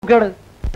കേട്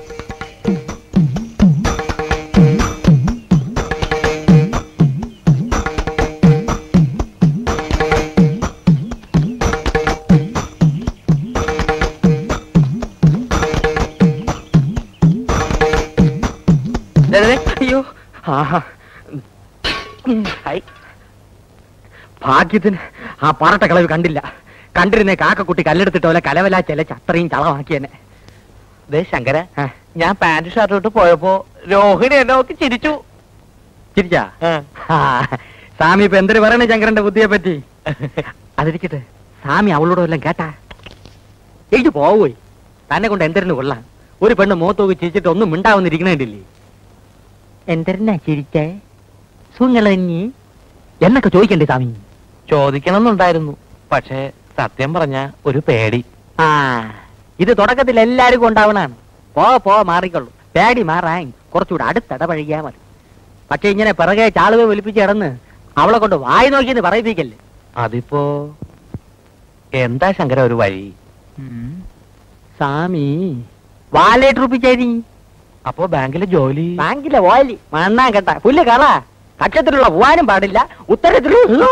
അയ്യോ ആഹാ ഉം, ഹായ്. ഭാഗ്യത്തിന് ആ പാറട്ട കളവ് കണ്ടില്ല കണ്ടിരുന്നേ കാക്കക്കുട്ടി കല്ലെടുത്തിട്ട് പോലെ കലവല ചെലച്ച് അത്രയും ചളമാക്കിയെന്നെ ദേ ശങ്കര ആ, ഞാൻ പാന്റ് ഷർട്ട് ഇട്ട് പോയപ്പോ രോഹിണി എന്നെ നോക്കി ചിരിച്ചു ചിരിച്ചാ ആ. ആ, സ്വാമി ഇപ്പൊ എന്തൊരു പറയണേ ശങ്കരന്റെ ബുദ്ധിയെ പറ്റി അതിരിക്കട്ടെ സ്വാമി അവളോട് വല്ലതും കേട്ടാ എഴുതി പോവുപോയി തന്നെ കൊണ്ട് എന്തിനു കൊള്ളാം ഒരു പെണ്ണ് മൂത്തോക്ക് ചിരിച്ചിട്ട് ഒന്നും മിണ്ടാവുന്നിരിക്കണേണ്ടില്ലേ എന്തിനാ ചിരിച്ചേ സുങ്ങളഞ്ഞി എന്നൊക്കെ ചോദിക്കണ്ടേ സ്വാമി ചോദിക്കണമെന്നുണ്ടായിരുന്നു പക്ഷേ സത്യം പറഞ്ഞ ഒരു പേടി ആ ഇത് തുടക്കത്തിൽ എല്ലാവർക്കും ഉണ്ടാവണാണ് പോ പോ മാറിക്കൊള്ളു പേടി മാറാൻ കുറച്ചുകൂടെ അടുത്തിടപഴകിയാ മതി പക്ഷെ ഇങ്ങനെ പിറകെ ചാളുവെ ഒലിപ്പിച്ച് കിടന്ന് അവളെ കൊണ്ട് വായി നോക്കിയെന്ന് പറയിപ്പിക്കല്ലേ അതിപ്പോ എന്താ ശങ്കര ഒരു വഴി സ്വാമി വാലേറ്റ് റുപ്പിച്ചേരി അപ്പോ ബാങ്കിലെ ജോലി ബാങ്കിലെ ഓലി മണ്ണാ കേട്ട പുല്ല് കള കക്ഷത്തിലുള്ള പോവാനും പാടില്ല ഉത്തരത്തിലുള്ള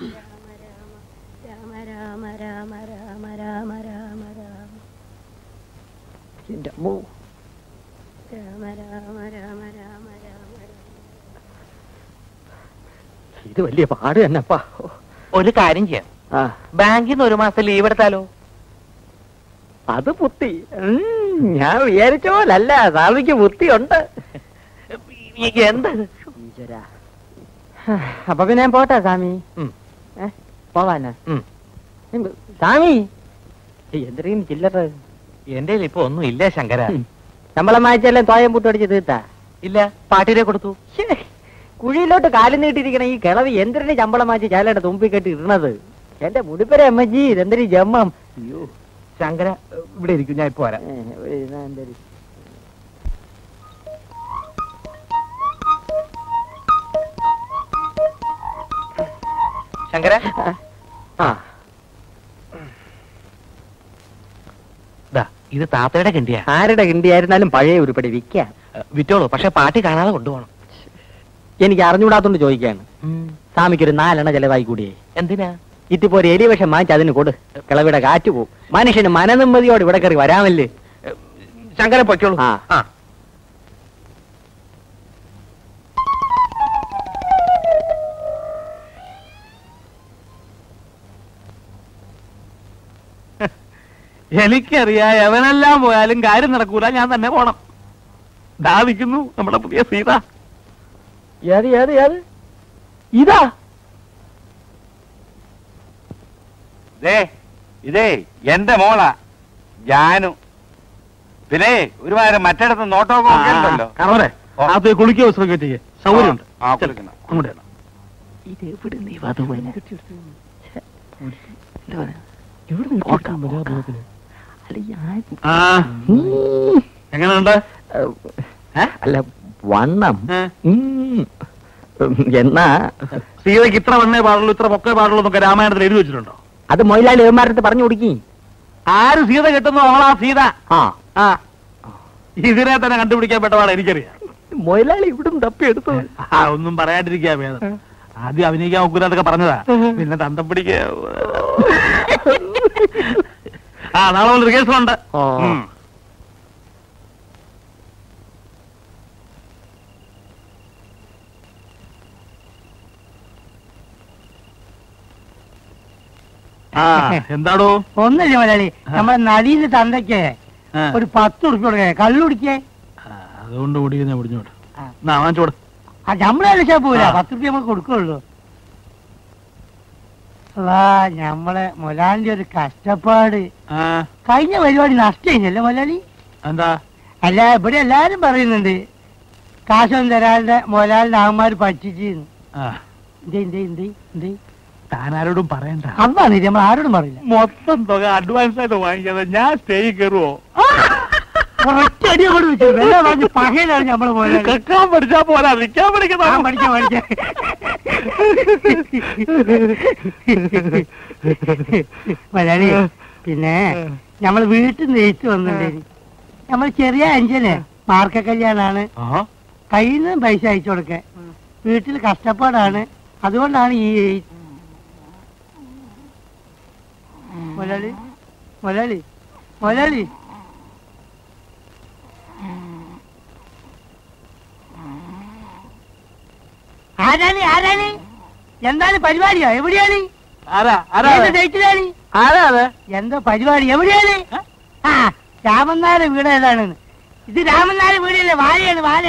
രാമ രാമ രാമ രാമ രാമ രാമ രാമ എന്റെ അമ്മോ. രാമ രാമ രാമ രാമ രാമ ഇത് വലിയ പാട് തന്നെപ്പാ ഒരു കാര്യം ചെയ്യാം ആ ബാങ്കിൽ നിന്ന് ഒരു മാസം ലീവ് എടുത്താലോ അത് ബുദ്ധി ഉം, ഞാൻ വിചാരിച്ച പോലല്ല സ്വാമിക്ക് ബുദ്ധിയുണ്ട് എന്ത് ഈശ്വരാ. അപ്പൊ പിന്നെ ഞാൻ പോട്ടെ സ്വാമി ഉം. ഏ, പോവാനാ ഉം. എന്ത്? സ്വാമി ഏയ്, എന്തിനും ചില്ലറ എന്റെ ഇപ്പൊ ഒന്നും ഇല്ല ശങ്കര ശമ്പളം വായിച്ചെല്ലാം തോയം പൂട്ടടിച്ച് തീർത്താ ഇല്ല പാട്ടിരെ കൊടുത്തു ശ്ശേ, കുഴിയിലോട്ട് കാലം നീട്ടിയിരിക്കണ ഈ കിളവി എന്തിനു ശമ്പളം വാങ്ങിച്ച് ചാലയുടെ തുമ്പി കെട്ടി ഇടണത് എന്റെ മുടിപ്പര അമ്മജി ഇതെന്തൊരു ജമ്മം അയ്യോ ശങ്കര ഇവിടെ ഇരിക്കും ഞാൻ ഇപ്പൊ വരാം ഏ, ഒരു ഇതാ എന്തൊരു- ശങ്കര ആ ദാ ഇത് താത്തയുടെ കിണ്ടിയാ ആരുടെ കിണ്ടിയായിരുന്നാലും പഴയ ഉരുപ്പടി വിൽക്കാം വിറ്റോളൂ പക്ഷെ പാട്ടി കാണാതെ കൊണ്ടുപോകണം എനിക്ക് അറിഞ്ഞുകൂടാത്തോണ്ട് ചോദിക്കാണ് സ്വാമിക്കൊരു നാലെണ്ണ ചെലവായി കൂടിയേ എന്തിനാ ഇതിപ്പോ ഒരു എലി വിഷം വാങ്ങിച്ച് അതിന് കൊടു കിളവിടെ കാറ്റ് പോവും മനുഷ്യന് മനനിമ്മതിയോട് ഇവിടെ കയറി വരാമല്ലേ ശങ്കര പൊയ്ക്കോളൂ ആ. ആ എനിക്കറിയാം എവനെല്ലാം പോയാലും കാര്യം നടക്കൂല ഞാൻ തന്നെ പോണം ദാവിക്കുന്നു നമ്മുടെ പുതിയ സീത ഏത് ഏത് ഏത് ഇതാ ദേ ഇതേ എന്റെ മോളാ ജാനു പിന്നെ ഒരുമാതിരി മറ്റിടത്ത് നോട്ടമൊക്കെ ഒക്കെ ഉണ്ടല്ലോ കറവരെ ഓ. അത് കുളിക്കുക വിശ്രമിക്കുക ചെയ്യേ സൗകര്യമുണ്ട് ആ, ആ, കുളിക്കണം. അങ്ങോട്ട് ചെല്ലാം. ഇത് എവിടെ നീ വധുവനെ ആ എങ്ങനെയുണ്ട് അല്ല വണ്ണം ഏ? ഉം. എന്നാ സീതയ്ക്ക് ഇത്ര വണ്ണേ പാടുള്ളൂ ഇത്ര പൊക്കേ പാടുള്ളൂ എന്നൊക്കെ രാമായണത്തിൽ എഴുതി വെച്ചിട്ടുണ്ടോ അത് മൊയിലാളി ഏമാരത്ത് പറഞ്ഞു കൊടുക്കി ആര് സീത കിട്ടുന്നു അവളാ സീത ആ ആ ഇതിനെ തന്നെ കണ്ടുപിടിക്കാൻ പെട്ടതാണ് എനിക്കറിയാം മൊയിലാളി ഇവിടും തപ്പിയെടുത്തു ആ ഒന്നും പറയാണ്ടിരിക്കാ ഭേദം ആദ്യം അഭിനയിക്കാൻ ഒക്കൂലതൊക്കെ പറഞ്ഞതാ പിന്നെ തന്തം പിടിക്ക ആ നാളെ മുതൽ റിഹേഴ്സലുണ്ട് ഓ. ഉം. ആ എന്താടോ ഒന്നല്ലേ മലയാളി നമ്മുടെ നദീന്റെ തന്തയ്ക്ക് ആ. ഒരു പത്ത് ഉറുപ്പ് കൊടുക്കേ കള്ളു കുടിക്കേ ആ, അതുകൊണ്ട് കൂടി ഞാൻ പിടിഞ്ഞോട്ട് ആ. എന്നാ വാങ്ങിച്ചോട് ആ നമ്മളെ വിളിച്ചാ പോരാ ആ. പത്ത് ഉറുപ്പ് നമുക്ക് കൊടുക്കുള്ളൂ അല്ലാ നമ്മളെ മൊലാലിന്റെ ഒരു കഷ്ടപ്പാട് ആ കഴിഞ്ഞ പരിപാടി നഷ്ടല്ലേ മൊലാലി എന്താ അല്ല ഇവിടെ എല്ലാരും പറയുന്നുണ്ട് കാശൊന്നും തരാതെ മൊലാലിന്റെ ആമാര് പറ്റിച്ചെന്ന് ആ എന്തേ എന്തേ എന്തേ എന്തേ താനാരോടും പറയണ്ട അതാണ് നമ്മൾ ആരോടും പറയില്ല മൊത്തം തുക അഡ്വാൻസ് ആയിട്ട് വാങ്ങിക്കാതെ ഞാൻ സ്റ്റേജിൽ കയറുവോ ഒറ്റ അടി കൊണ്ട് വെച്ചു വെള്ളം പറഞ്ഞ് പകയിലാണ് നമ്മളെ മൊലാലി കക്കാൻ പഠിച്ചാ പോരാ നിൽക്കാൻ ആ, പഠിക്കുന്ന പഠിക്കാം പഠിക്കാം മലയാളി പിന്നെ നമ്മൾ വീട്ടിൽ നിന്ന് ജയിച്ചു വന്നിട്ടുണ്ടെങ്കിൽ നമ്മൾ ചെറിയ അഞ്ചനെ മാർക്ക കല്യാണാണ് കയ്യിൽ നിന്ന് പൈസ അയച്ചു കൊടുക്ക വീട്ടിൽ കഷ്ടപ്പാടാണ് അതുകൊണ്ടാണ് ഈ മുരളി മുരളി മുരളി ആരാണ് ആരാണ് എന്താണ് പരിപാടിയോ എവിടെയാണ് ആരാ ആരാ ഏത് ഡേറ്റിലാണ് ആരാ അത് എന്തോ പരിപാടി എവിടെയാണ് ആ രാമനാരെ വീട് ഏതാണ് ഇത് രാമനാരെ വീടല്ലേ വാലയാണ് വാല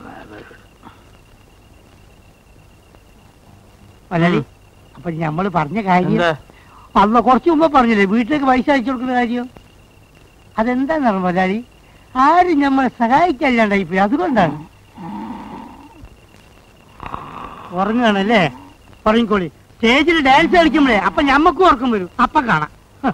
മലയാളി അപ്പൊ ഞമ്മള് പറഞ്ഞ കാര്യം എന്താ? അല്ല കുറച്ച് മുമ്പ് പറഞ്ഞില്ലേ വീട്ടിലേക്ക് പൈസ അയച്ചു കൊടുക്കുന്ന കാര്യം അതെന്താന്ന് മലയാളി ആരും നമ്മളെ സഹായിക്കല്ലാണ്ടായി പോയി അതുകൊണ്ടാണ് ഉറങ്ങുകയാണല്ലേ ഉറങ്ങിക്കോളി സ്റ്റേജിൽ ഡാൻസ് കളിക്കുമ്പോഴേ അപ്പൊ ഞമ്മക്കും ഉറക്കം വരും അപ്പൊ കാണാം ഹ.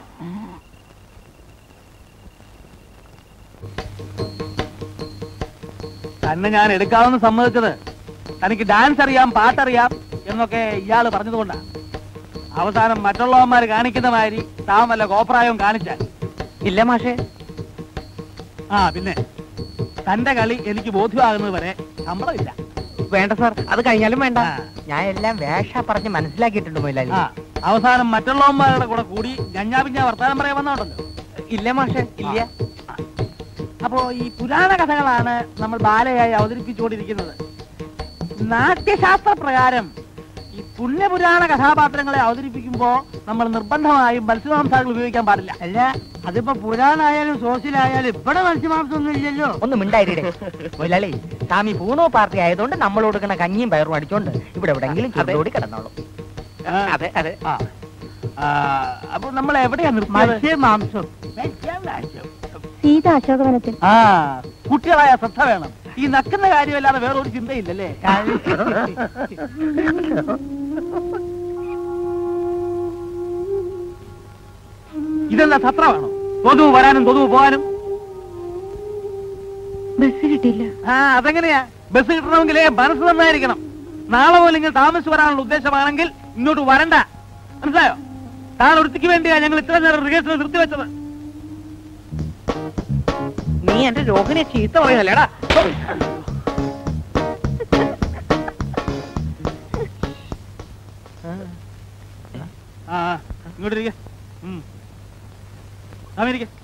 തന്നെ ഞാൻ എടുക്കാമെന്ന് സമ്മതിച്ചത് തനിക്ക് ഡാൻസ് അറിയാം പാട്ടറിയാം എന്നൊക്കെ ഇയാള് പറഞ്ഞതുകൊണ്ടാ അവസാനം മറ്റുള്ളവന്മാർ കാണിക്കുന്ന മാതിരി താൻ വല്ല കോപ്രായവും കാണിച്ചാൽ ഇല്ല മാഷേ ആ പിന്നെ തന്റെ കളി എനിക്ക് ബോധ്യമാകുന്നത് വരെ ശമ്പളമില്ല വേണ്ട സാർ അത് കഴിഞ്ഞാലും വേണ്ട ആ. ഞാൻ എല്ലാം വേഷ പറഞ്ഞ് മനസ്സിലാക്കിയിട്ടുണ്ട് മൊയിലാലി ആ അവസാനം മറ്റുള്ളവന്മാരുടെ കൂടെ കൂടി ഞഞ്ഞാ പിഞ്ഞാ വർത്താനം പറയാൻ വന്നോണ്ടല്ലോ ഇല്ല മാഷേ ഇല്ല അപ്പോ ഈ പുരാണ കഥകളാണ് നമ്മൾ ബാലയായി അവതരിപ്പിച്ചുകൊണ്ടിരിക്കുന്നത് നാട്യശാസ്ത്ര പ്രകാരം ഈ പുണ്യപുരാണ കഥാപാത്രങ്ങളെ അവതരിപ്പിക്കുമ്പോ നമ്മൾ നിർബന്ധമായും മത്സ്യമാംസാകൾ ഉപയോഗിക്കാൻ പാടില്ല അല്ല അതിപ്പോ പുരാണായാലും സോസിലായാലും ഇവിടെ മത്സ്യമാംസം ഒന്നും ഇല്ലല്ലോ ഒന്ന് മിണ്ടായിരേ മൊയിലാളി സ്വാമി പൂണോ പാർട്ടി ആയതുകൊണ്ട് നമ്മൾ കൊടുക്കുന്ന കഞ്ഞിയും പയറും അടിച്ചോണ്ട് ഇവിടെ എവിടെങ്കിലും ചുരുളോടി കിടന്നോളും അതെ അതെ ആ ആ, അപ്പൊ നമ്മൾ എവിടെയാ നിർത്തിയത് മത്സ്യമാംസം സീത അശോകവനത്തിൽ ആ കുട്ടികളായ ശ്രദ്ധ വേണം ഈ നക്കുന്ന കാര്യമല്ലാതെ വേറെ ഒരു ചിന്തയില്ലല്ലേ ഇതെന്താ സത്രമാണോ തൊതുവ് വരാനും തൊതുവ് പോകാനും ബസ് കിട്ടിയില്ല ആ അതെങ്ങനെയാ ബസ് കിട്ടണമെങ്കിലേ മനസ്സ് നന്നായിരിക്കണം നാളെ പോലും ഇങ്ങനെ താമസിച്ച് വരാനുള്ള ഉദ്ദേശമാണെങ്കിൽ ഇങ്ങോട്ട് വരണ്ട മനസ്സിലായോ താൻ ഒരുത്തിക്ക് വേണ്ടിയാ ഞങ്ങൾ ഇത്ര നേരം റിഹേഴ്സൽ നിർത്തിവെച്ചത് നീ എന്റെ രോഗിനെ ചീത്ത പറയുന്നല്ലേടാ ആ ആ, ഇങ്ങോട്ട് ഇരിക്കെ അമേരിക്ക